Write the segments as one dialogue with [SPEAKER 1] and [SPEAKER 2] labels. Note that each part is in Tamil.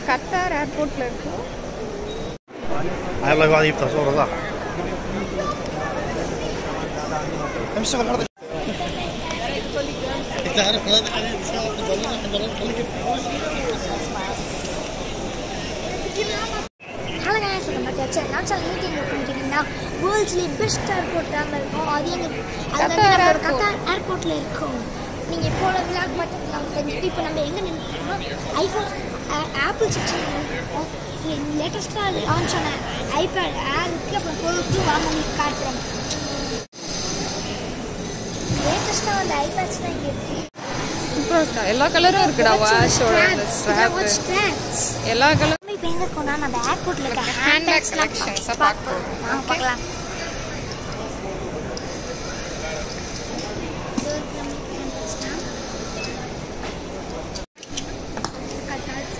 [SPEAKER 1] கத்தார் ஏர்போர்ட்ல இருக்கு
[SPEAKER 2] يلا يقعد يفتح صورة صح امشي في الارض انت عارف هذا
[SPEAKER 3] hello guys welcome back to our channel. நான் சொல்ல இன்னைக்கு எங்க இருக்கோம்னு கேட்டீங்கன்னா வேர்ல்ட்ஸ்லேயே பெஸ்ட் ஏர்போர்ட் அங்கே இருக்கும் அது எங்க அது வந்து
[SPEAKER 1] கத்தார்
[SPEAKER 3] நம்ம
[SPEAKER 1] airport.
[SPEAKER 3] கத்தார் ஏர்போர்ட்டில் இருக்கும் நீங்கள் இப்போ உள்ள விளாக் பார்த்துக்கலாம் தெரிஞ்சுட்டு இப்போ நம்ம எங்கே நின்றுருக்கோம் ஐஃபோன் ஆப்பிள் செக்ஷன் இருக்கோம் லேட்டஸ்ட்டாக லான்ச் ஆன ஐபேட் ஏர் இருக்குது அப்புறம் பொருட்கள் வாங்க உங்களுக்கு காட்டுறேன் லேட்டஸ்ட்டாக வந்த ஐபேட்ஸ் தான் இங்கே இருக்குது
[SPEAKER 1] சூப்பரா இருக்கா எல்லா கலரும் இருக்குடா வாஷோட அந்த ஸ்ட்ராப்
[SPEAKER 3] ஸ்ட்ராப்ஸ்
[SPEAKER 1] எல்லா கலரும்
[SPEAKER 3] நம்ம இப்போ எங்கே இருக்கோம்னா நம்ம ஏர்போர்ட்டில் இருக்க
[SPEAKER 1] Handbag
[SPEAKER 3] ஹேண்ட்பேக்ஸ்லாம்
[SPEAKER 1] collections அ
[SPEAKER 3] பார்க்க
[SPEAKER 1] பார்க்க
[SPEAKER 3] போகிறோம் வாங்க பார்க்கலாம் இது இருக்கு நம்மளுக்கு handbagsலாம். அட்டாச்.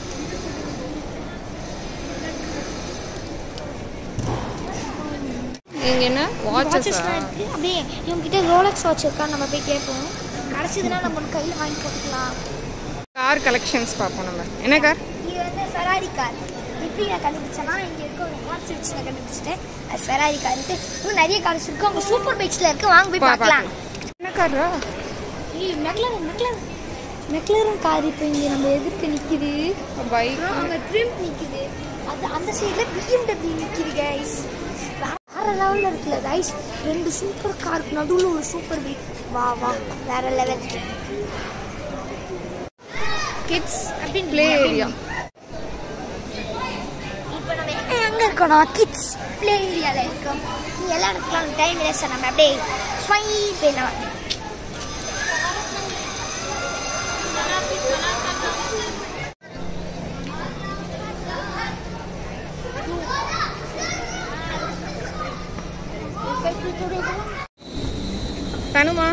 [SPEAKER 1] இங்க என்ன வாட்சஸா
[SPEAKER 3] வாட்சஸ்லாம் இருக்கு அப்படியே இவங்ககிட்ட ரோலக்ஸ் வாட்ச் இருக்கா நம்ம போய் கேட்போம் கிடச்சதுன்னா நம்ம ஒன்று கையில் வாங்கி போட்டுக்கலாம்
[SPEAKER 1] கார் கலெக்ஷன்ஸ் பார்ப்போம் நம்ம என்ன கார்
[SPEAKER 3] இது வந்து ஃபெராரி கார் எப்படி நான் கண்டுபிடிச்சேன்னா இங்கே இருக்க ஒரு ஹாட் ஸ்விட்ச் நான் கண்டுபிடிச்சிட்டேன் அது ஃபெராரி கார் இருக்கு இன்னும் நிறைய கார்ஸ் இருக்கு அவங்க சூப்பர் பைக்ஸில் இருக்கு வாங்க போய்
[SPEAKER 1] பா
[SPEAKER 3] பார்க்கலாம்
[SPEAKER 1] பார்க்கலாம் என்ன காரா
[SPEAKER 3] ஏய் மெக்லரன் மெக்லரன் மெக்லரன் கார் இப்போ இங்கே நம்ம எதிர்க்க நிற்கிது
[SPEAKER 1] பைக்
[SPEAKER 3] அங்கே ட்ரிம் நிற்கிது அது அந்த சைடில் பிஎம்டபிள்யூ நிற்கிது கைஸ் வேற லெவலில் இருக்குல்ல கைஸ் ரெண்டு சூப்பர் காருக்கு நடுவில் ஒரு சூப்பர் பைக் வா வா வேற லெவல்
[SPEAKER 1] கிட்ஸ்
[SPEAKER 3] அப்படின்னு
[SPEAKER 1] ப்ளே ஏரியா
[SPEAKER 3] இப்போ நம்ம எங்கே இருக்கோம் கிட்ஸ் ப்ளே ஏரியாவில் இருக்கோம் நீ எல்லா இடத்துலாம் டைம் வேஸ்ட் நம்ம அப்படியே ஸ்வை போயிடலாம்
[SPEAKER 1] தனுமா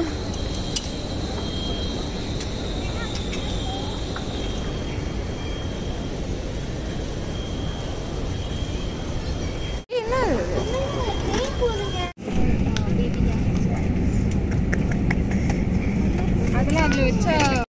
[SPEAKER 1] என்ன அதெல்லாம் அதுல வச்சா